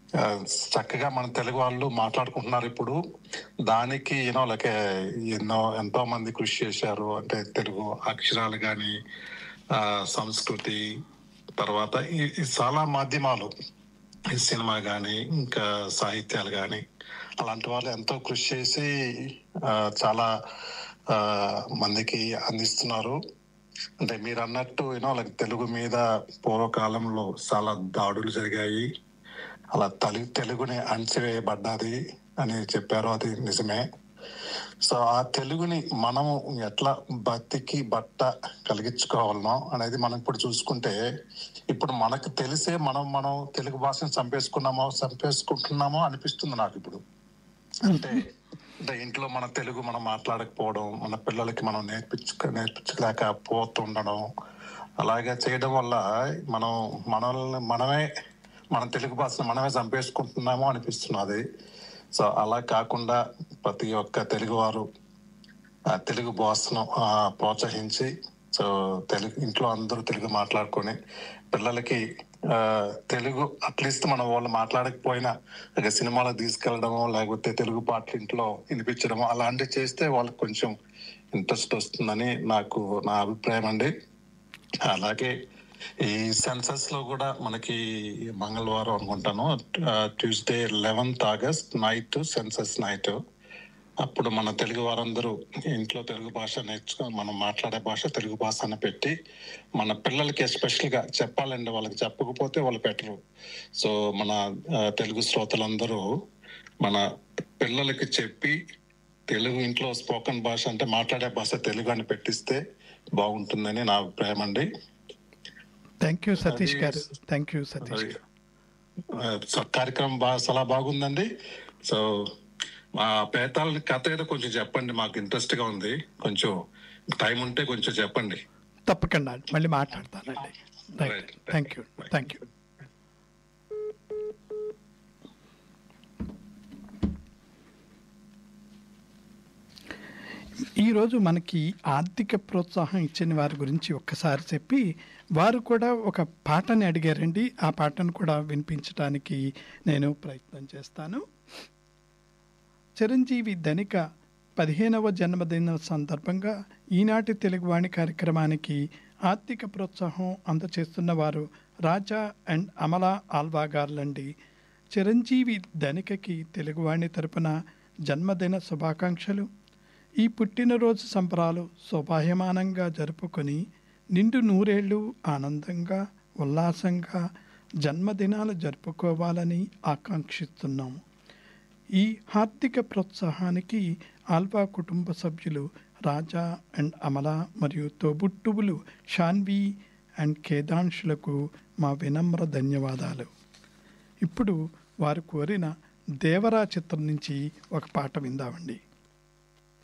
ఆ, చక్కగా మన తెలుగు వాళ్ళు మాట్లాడుకుంటున్నారు ఇప్పుడు దానికి యూనో లైక్ ఎన్నో ఎంతో మంది కృషి చేశారు అంటే తెలుగు అక్షరాలు కానీ సంస్కృతి తర్వాత ఈ- ఈ చాలా మాధ్యమాలు ఈ సినిమా కానీ ఇంకా సాహిత్యాలు కానీ అలాంటి వాళ్ళు ఎంతో కృషి చేసి ఆ, చాలా ఆ, మందికి అందిస్తున్నారు అంటే మీరు అన్నట్టు యూనో లైక్ తెలుగు మీద పూర్వకాలంలో చాలా దాడులు జరిగాయి అలా తలి తెలుగుని అణచివేయబడ్డది అని చెప్పారు అది నిజమే సో ఆ తెలుగుని మనము ఎట్లా బతికి బట్ట కలిగించుకోవాలనో అనేది మనం ఇప్పుడు చూసుకుంటే ఇప్పుడు మనకు తెలిసే మనం మనం తెలుగు భాషను చంపేసుకున్నామో చంపేసుకుంటున్నామో అనిపిస్తుంది నాకు ఇప్పుడు అంటే అంటే ఇంట్లో మన తెలుగు మనం మాట్లాడకపోవడం మన పిల్లలకి మనం నేర్పించుక నేర్పించలేకపోతుండడం అలాగే చేయడం వల్ల మనం మనల్ని మనమే మన తెలుగు భాషను మనమే చంపేసుకుంటున్నామో అనిపిస్తున్నది సో అలా కాకుండా ప్రతి ఒక్క తెలుగువారు ఆ తెలుగు భాషను ఆ, ప్రోత్సహించి సో తెలుగు ఇంట్లో అందరూ తెలుగు మాట్లాడుకొని పిల్లలకి ఆ, తెలుగు అట్లీస్ట్ మన వాళ్ళు మాట్లాడకపోయినా ఒక సినిమాలో తీసుకెళ్ళడమో లేకపోతే తెలుగు పాటలు ఇంట్లో వినిపించడమో అలాంటివి చేస్తే వాళ్ళకి కొంచెం ఇంట్రెస్ట్ వస్తుందని నాకు నా అభిప్రాయం అండి అలాగే ఈ సెన్సస్ లో కూడా మనకి మంగళవారం అనుకుంటాను Tuesday eleventh August night census night అప్పుడు మన తెలుగు వారందరూ ఇంట్లో తెలుగు భాష నేర్చుకొని మనం మాట్లాడే భాష తెలుగు భాష అని పెట్టి మన పిల్లలకి ఎస్పెషల్ గా చెప్పాలండి వాళ్ళకి చెప్పకపోతే వాళ్ళు పెట్టరు సో మన ఆ, తెలుగు శ్రోతలందరూ మన పిల్లలకి చెప్పి తెలుగు ఇంట్లో స్పోకన్ భాష అంటే మాట్లాడే భాష తెలుగు అని పెట్టిస్తే బాగుంటుందని నా అభిప్రాయం అండి థ్యాంక్ యూ సతీష్ అది- గారు థ్యాంక్ యూ సతీష్ గారు ఆ, సో కార్యక్రమం బాగా చాలా బాగుందండి సో మా పేతాల కథ ఏదో కొంచెం చెప్పండి మాకు ఇంట్రెస్ట్ గా ఉంది కొంచెం టైం ఉంటే కొంచెం చెప్పండి తప్పకుండా మళ్ళీ మాట్లాడతానండి right thank you thank you ఈరోజు మనకి ఆర్థిక ప్రోత్సాహం ఇచ్చిన వారి గురించి ఒక్కసారి చెప్పి వారు కూడా ఒక పాటని అడిగారండి ఆ పాటను కూడా వినిపించడానికి నేను ప్రయత్నం చేస్తాను చిరంజీవి ధనిక పదిహేనవ జన్మదిన సందర్భంగా ఈనాటి తెలుగువాణి కార్యక్రమానికి ఆర్థిక ప్రోత్సాహం అందచేస్తున్న వారు రాజా అండ్ అమల ఆల్వా గార్లండి చిరంజీవి ధనికకి తెలుగువాణి తరపున జన్మదిన శుభాకాంక్షలు ఈ పుట్టినరోజు సంబరాలు శోభాయమానంగా జరుపుకొని నిండు నూరేళ్లు ఆనందంగా ఉల్లాసంగా జన్మదినాలు జరుపుకోవాలని ఆకాంక్షిస్తున్నాము ఈ ఆర్థిక ప్రోత్సాహానికి ఆల్వా కుటుంబ సభ్యులు రాజా అండ్ అమల మరియు తోబుట్టువులు షాన్వి అండ్ కేదాంశులకు మా వినమ్ర ధన్యవాదాలు ఇప్పుడు వారు కోరిన దేవరా చిత్రం నుంచి ఒక పాట విందామండి